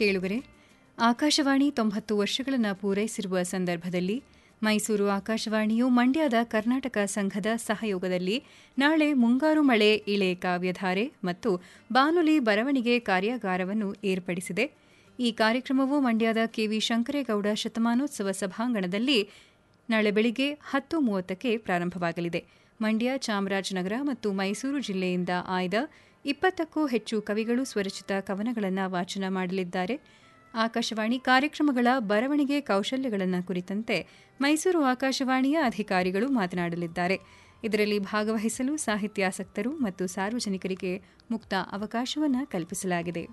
ಕೇಳುಗರೆ ಆಕಾಶವಾಣಿ ತೊಂಬತ್ತು ವರ್ಷಗಳನ್ನು ಪೂರೈಸಿರುವ ಸಂದರ್ಭದಲ್ಲಿ ಮೈಸೂರು ಆಕಾಶವಾಣಿಯು ಮಂಡ್ಯದ ಕರ್ನಾಟಕ ಸಂಘದ ಸಹಯೋಗದಲ್ಲಿ ನಾಳೆ ಮುಂಗಾರು ಮಳೆ ಇಳೆ ಕಾವ್ಯಧಾರೆ ಮತ್ತು ಬಾನುಲಿ ಬರವಣಿಗೆ ಕಾರ್ಯಾಗಾರವನ್ನು ಏರ್ಪಡಿಸಿದೆ ಈ ಕಾರ್ಯಕ್ರಮವು ಮಂಡ್ಯದ ಕೆವಿ ಶಂಕರೇಗೌಡ ಶತಮಾನೋತ್ಸವ ಸಭಾಂಗಣದಲ್ಲಿ ನಾಳೆ ಬೆಳಿಗ್ಗೆ ಹತ್ತು ಮೂವತ್ತಕ್ಕೆ ಪ್ರಾರಂಭವಾಗಲಿದೆ ಮಂಡ್ಯ ಚಾಮರಾಜನಗರ ಮತ್ತು ಮೈಸೂರು ಜಿಲ್ಲೆಯಿಂದ ಆಯ್ದ ಇಪ್ಪತ್ತಕ್ಕೂ ಹೆಚ್ಚು ಕವಿಗಳು ಸ್ವರಚಿತ ಕವನಗಳನ್ನು ವಾಚನ ಮಾಡಲಿದ್ದಾರೆ ಆಕಾಶವಾಣಿ ಕಾರ್ಯಕ್ರಮಗಳ ಬರವಣಿಗೆ ಕೌಶಲ್ಯಗಳನ್ನು ಕುರಿತಂತೆ ಮೈಸೂರು ಆಕಾಶವಾಣಿಯ ಅಧಿಕಾರಿಗಳು ಮಾತನಾಡಲಿದ್ದಾರೆ ಇದರಲ್ಲಿ ಭಾಗವಹಿಸಲು ಸಾಹಿತ್ಯಾಸಕ್ತರು ಮತ್ತು ಸಾರ್ವಜನಿಕರಿಗೆ ಮುಕ್ತ ಅವಕಾಶವನ್ನು ಕಲ್ಪಿಸಲಾಗಿದೆ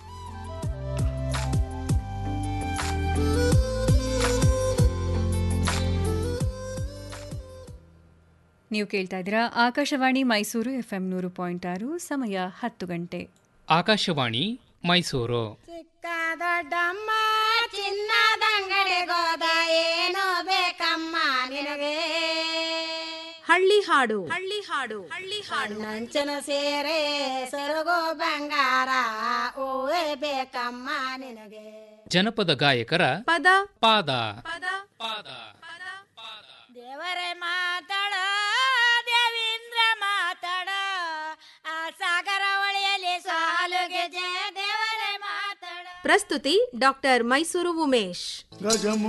ನೀವು ಕೇಳ್ತಾ ಇದ್ದೀರಾ ಆಕಾಶವಾಣಿ ಮೈಸೂರು ಎಫ್ಎಂ ನೂರು ಪಾಯಿಂಟ್ ಆರು ಸಮಯ ಹತ್ತು ಗಂಟೆ ಆಕಾಶವಾಣಿ ಮೈಸೂರು ಚಿಕ್ಕ ದೊಡ್ಡಮ್ಮ ಚಿನ್ನದಂಗಡಿಗೋದ ಏನೋ ಬೇಕಮ್ಮ ನಿನಗೆ ಹಳ್ಳಿ ಹಾಡು ಹಳ್ಳಿ ಹಾಡು ಹಳ್ಳಿ ಹಾಡು ನಂಚನ ಸೇರೆ ಸೊರಗೋ ಬಂಗಾರ ಹೂವೇ ಬೇಕಮ್ಮ ನಿನಗೆ ಜನಪದ ಗಾಯಕರ ಪದ ಪಾದ ಪದ ಪಾದ ದೇವರೇ ಮಾತಾಡ ದೇವೀಂದ್ರ ಮಾತಾಡ ಆ ಸಾಗರ ಹೊಳೆಯಲ್ಲಿ ಸಾಲುಗೆ ಜಯ ದೇವರೇ ಮಾತಾಡ ಪ್ರಸ್ತುತಿ ಡಾಕ್ಟರ್ ಮೈಸೂರು ಉಮೇಶ್ ಗಜಮು